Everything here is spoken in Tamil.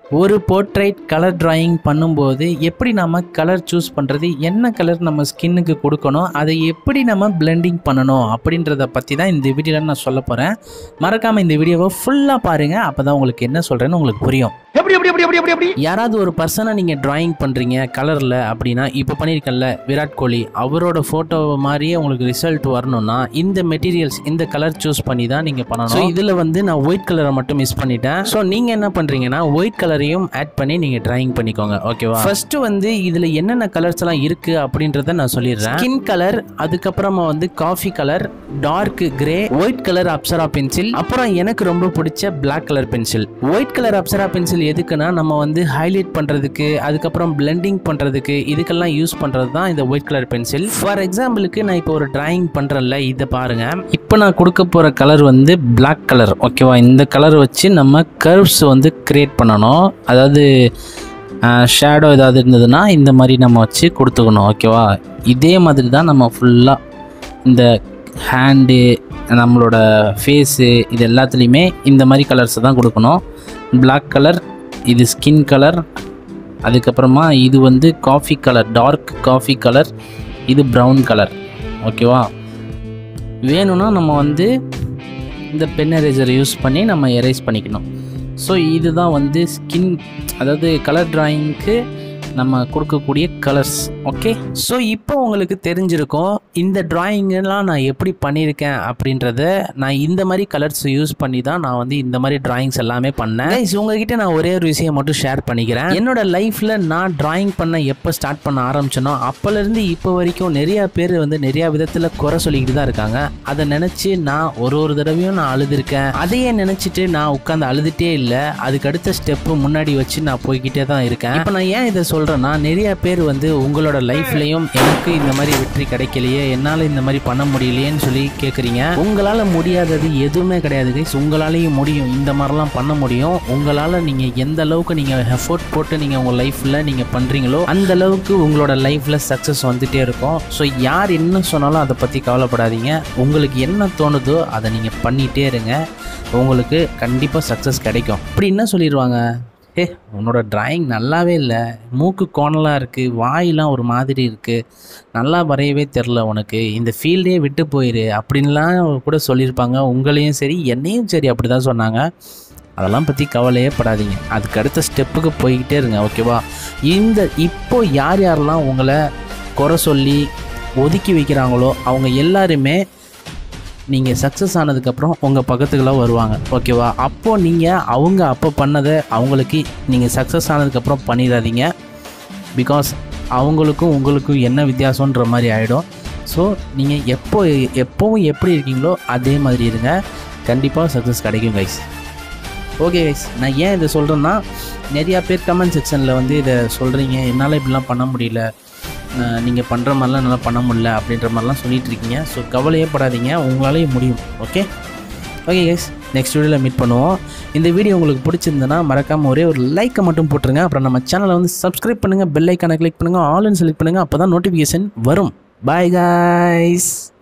ஒரு போர்ட்ரைட் கலர் டிராயிங் பண்ணும்போது எப்படி நம்ம கலர் சூஸ் பண்ணுறது என்ன கலர் நம்ம ஸ்கின்னுக்கு கொடுக்கணும் அதை எப்படி நம்ம பிளெண்டிங் பண்ணணும் அப்படின்றத பற்றி தான் இந்த வீடியோவில் நான் சொல்ல போகிறேன் மறக்காமல் இந்த வீடியோவை ஃபுல்லாக பாருங்கள் அப்போ தான் உங்களுக்கு என்ன சொல்கிறேன்னு உங்களுக்கு புரியும் எப்படி எப்படி எப்படி எப்படி எப்படி எப்படி யாராவது ஒரு பர்சனை நீங்கள் டிராயிங் பண்ணுறீங்க கலரில் அப்படின்னா இப்போ பண்ணியிருக்கல விராட் கோலி அவரோட ஃபோட்டோ மாதிரியே உங்களுக்கு ரிசல்ட் வரணும்னா இந்த மெட்டீரியல்ஸ் இந்த கலர் சூஸ் பண்ணி தான் நீங்கள் பண்ணணும் ஸோ இதில் வந்து நான் ஒயிட் கலரை மட்டும் மிஸ் பண்ணிட்டேன் ஸோ நீங்கள் என்ன பண்ணுறீங்கன்னா ஒயிட் கலரையும் ஆட் பண்ணி நீங்கள் டிராயிங் பண்ணிக்கோங்க ஓகேவா ஃபர்ஸ்ட் வந்து இதில் என்னென்ன கலர்ஸ் எல்லாம் இருக்குது அப்படின்றத நான் சொல்லிடுறேன் ஸ்கின் கலர் அதுக்கப்புறமா வந்து coffee colour dark grey white colour Apsara pencil அப்புறம் எனக்கு ரொம்ப பிடிச்ச black colour pencil white colour Apsara pencil எதுக்குன்னா நம்ம வந்து ஹைலைட் பண்ணுறதுக்கு அதுக்கப்புறம் பிளெண்டிங் பண்ணுறதுக்கு இதுக்கெல்லாம் யூஸ் பண்ணுறது தான் இந்த ஒயிட் கலர் பென்சில் ஃபார் எக்ஸாம்பிளுக்கு நான் இப்போ ஒரு டிராயிங் பண்ணுறேன்ல இதை பாருங்க இப்போ நான் கொடுக்க போகிற கலர் வந்து பிளாக் கலர் ஓகேவா இந்த கலர் வச்சு நம்ம கர்வ்ஸ் வந்து கிரியேட் பண்ணணும் அதாவது ஷேடோ ஏதாவது இருந்ததுன்னா இந்த மாதிரி நம்ம வச்சு கொடுத்துக்கணும் ஓகேவா இதே மாதிரி தான் நம்ம ஃபுல்லாக இந்த ஹேண்டு நம்மளோட ஃபேஸு இது எல்லாத்துலேயுமே இந்த மாதிரி கலர்ஸை தான் கொடுக்கணும் Black கலர் இது ஸ்கின் கலர் அதுக்கப்புறமா இது வந்து coffee colour dark coffee colour இது ப்ரௌன் கலர் ஓகேவா வேணும்னா நம்ம வந்து இந்த பென் எரேசர் யூஸ் பண்ணி நம்ம எரேஸ் பண்ணிக்கணும் ஸோ இதுதான் வந்து ஸ்கின் அதாவது கலர் டிராயிங்க்கு நம்ம கொடுக்கக்கூடிய கலர்ஸ் ஓகே ஸோ இப்போ உங்களுக்கு தெரிஞ்சிருக்கும் இந்த டிராயிங்கெல்லாம் நான் எப்படி பண்ணியிருக்கேன் அப்படின்றத நான் இந்த மாதிரி கலர்ஸ் யூஸ் பண்ணி தான் நான் வந்து இந்த மாதிரி டிராயிங்ஸ் எல்லாமே பண்ணேன் Guys, உங்ககிட்ட நான் ஒரே ஒரு விஷயம் மட்டும் ஷேர் பண்ணிக்கிறேன் என்னோட லைஃப்பில் நான் டிராயிங் பண்ண எப்போ ஸ்டார்ட் பண்ண ஆரம்பிச்சேனோ அப்போலேருந்து இப்போ வரைக்கும் நிறைய பேர் வந்து நிறைய விதத்தில் குறை சொல்லிக்கிட்டு தான் இருக்காங்க அதை நினச்சி நான் ஒரு ஒரு தடவையும் நான் அழுதுருக்கேன் அதையே நினச்சிட்டு நான் உட்காந்து அழுதுட்டே இல்லை அதுக்கு அடுத்த ஸ்டெப்பு முன்னாடி வச்சு நான் போய்கிட்டே தான் இருக்கேன் இப்போ நான் ஏன் இதை சொல்கிறேன்னா நிறைய பேர் வந்து உங்களோட லைஃப்லையும் எனக்கு இந்த மாதிரி வெற்றி கிடைக்கலையே என்னால் இந்த மாதிரி பண்ண முடியலையேன்னு சொல்லி கேட்குறீங்க உங்களால் முடியாதது எதுவுமே கிடையாது கைஸ் உங்களாலேயும் முடியும் இந்த மாதிரிலாம் பண்ண முடியும் உங்களால் நீங்கள் எந்த அளவுக்கு நீங்கள் எஃபோர்ட் போட்டு நீங்கள் உங்கள் லைஃப்பில் நீங்கள் பண்ணுறீங்களோ அந்த அளவுக்கு உங்களோட லைஃப்பில் சக்ஸஸ் வந்துட்டே இருக்கும் ஸோ யார் என்ன சொன்னாலும் அதை பற்றி கவலைப்படாதீங்க உங்களுக்கு என்ன தோணுதோ அதை நீங்கள் பண்ணிகிட்டே இருங்க உங்களுக்கு கண்டிப்பாக சக்ஸஸ் கிடைக்கும் அப்படி என்ன சொல்லிடுவாங்க ஏ உன்னோட டிராயிங் நல்லாவே இல்லை மூக்கு கோணலாக இருக்குது வாயெலாம் ஒரு மாதிரி இருக்குது நல்லா வரையவே தெரில உனக்கு இந்த ஃபீல்டே விட்டு போயிரு அப்படின்லாம் கூட சொல்லியிருப்பாங்க உங்களையும் சரி என்னையும் சரி அப்படி தான் சொன்னாங்க அதெல்லாம் பற்றி கவலையே படாதீங்க அதுக்கு அடுத்த ஸ்டெப்புக்கு போய்கிட்டே இருங்க ஓகேவா இந்த இப்போ யார் யாரெல்லாம் உங்களை குறை சொல்லி ஒதுக்கி வைக்கிறாங்களோ அவங்க எல்லாருமே நீங்கள் சக்ஸஸ் ஆனதுக்கப்புறம் உங்கள் பக்கத்துக்கெல்லாம் வருவாங்க ஓகேவா அப்போது நீங்கள் அவங்க அப்போ பண்ணதை அவங்களுக்கு நீங்கள் சக்ஸஸ் ஆனதுக்கப்புறம் பண்ணிடாதீங்க பிகாஸ் அவங்களுக்கும் உங்களுக்கும் என்ன வித்தியாசன்ற மாதிரி ஆகிடும் ஸோ நீங்கள் எப்போ எப்போவும் எப்படி இருக்கீங்களோ அதே மாதிரி இருங்க கண்டிப்பாக சக்ஸஸ் கிடைக்கும் கைஸ் ஓகே கைஸ் நான் ஏன் இதை சொல்கிறேன்னா நிறையா பேர் கமெண்ட் செக்ஷனில் வந்து இதை சொல்கிறீங்க என்னால் இப்படிலாம் பண்ண முடியல நீங்கள் பண்ணுற மாதிரிலாம் என்னால் பண்ண முடியல அப்படின்ற மாதிரிலாம் சொல்லிட்டு இருக்கீங்க ஸோ கவலையே படாதீங்க உங்களாலேயும் முடியும் ஓகே ஓகே கைஸ் நெக்ஸ்ட் வீடியோவில் மீட் பண்ணுவோம் இந்த வீடியோ உங்களுக்கு பிடிச்சிருந்தனா மறக்காமல் ஒரே ஒரு லைக்கை மட்டும் போட்டுருங்க அப்புறம் நம்ம சேனலை வந்து சப்ஸ்கிரைப் பண்ணுங்கள் பெல் ஐக்கானை கிளிக் பண்ணுங்கள் ஆல்னு செலக்ட் பண்ணுங்கள் அப்போ தான் நோட்டிஃபிகேஷன் வரும் பாய் guys